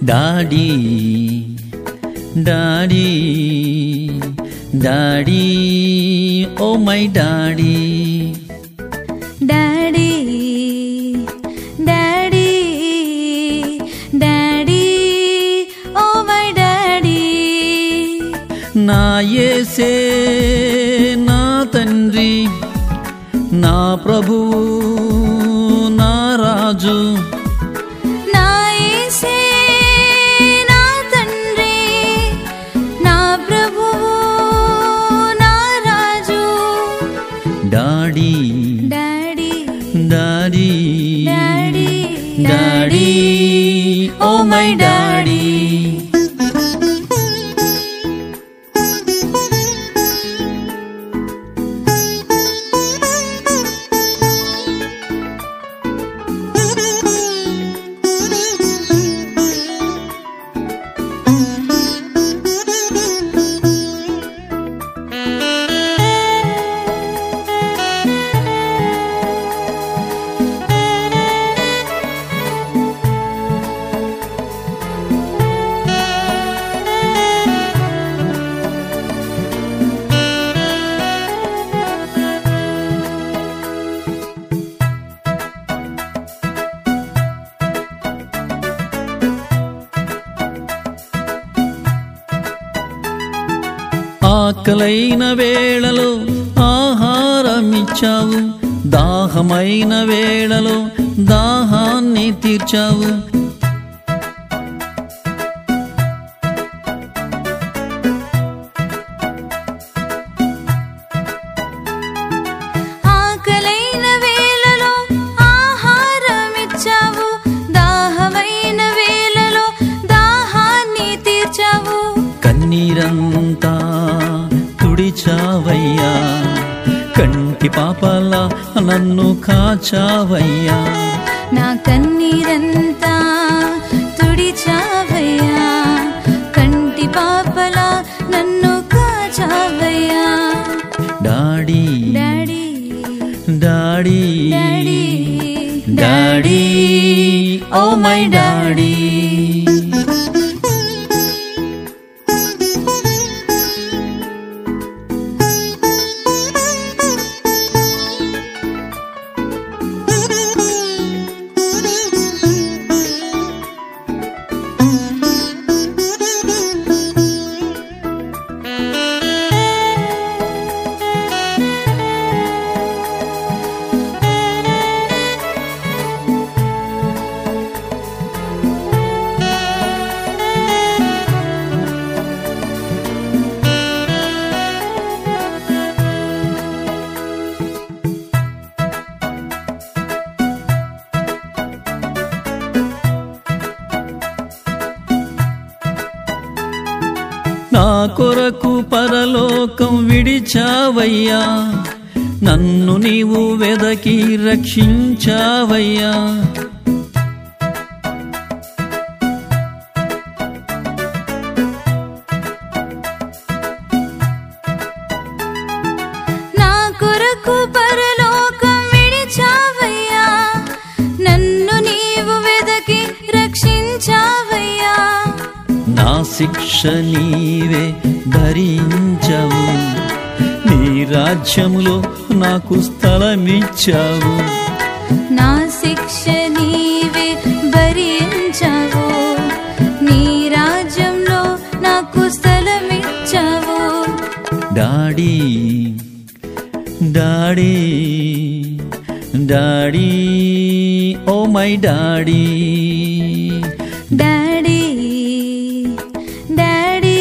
daddy daddy daddy oh my daddy daddy daddy daddy oh my daddy నా యేసే నా తండ్రి నా ప్రభువు నా రాజు నా యేసే నా తండ్రి నా ప్రభువు నా రాజు daddy daddy daddy daddy daddy oh my daddy ఆకలైన వేళలో ఆహారమిచ్చావు దాహమైన వేళలో దాహాన్ని తీర్చావు ఆకలైన వేళలో ఆహారమిచ్చావు దాహమైన వేళలో దాహాన్ని తీర్చావు కన్నీరంతా తుడిచావయ్యా కంటి పాపలా నన్ను కాచావయ్యా నా కన్నీరంతా తుడిచావయ్యా కంటి పాపలా నన్ను కాచావయ్యా daddy daddy daddy daddy daddy oh my daddy నా కొరకు పరలోకం విడిచావయ్యా నన్ను నీవు వెదకి రక్షించావయ్యా నా కొరకు పరలోకం విడిచావయ్యా నన్ను నీవు వెదకి రక్షించావయ్యా నా శిక్ష నీవే భరించవు నీ రాజ్యములో నాకు స్థలమిచ్చావు నా శిక్ష నీవే భరించావు నీ రాజ్యంలో నాకు స్థలమిచ్చావు daddy daddy daddy oh my daddy daddy daddy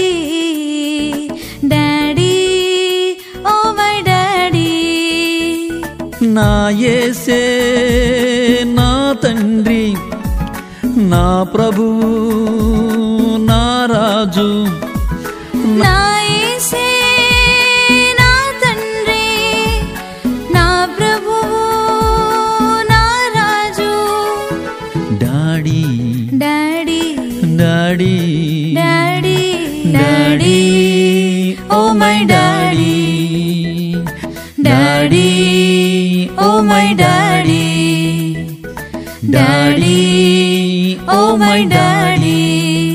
daddy oh my daddy నా యేసే నా తండ్రి నా ప్రభువు నా రాజు నా యేసే నా తండ్రి నా ప్రభువు నా రాజు daddy daddy daddy daddy daddy oh my daddy daddy oh my daddy daddy oh my daddy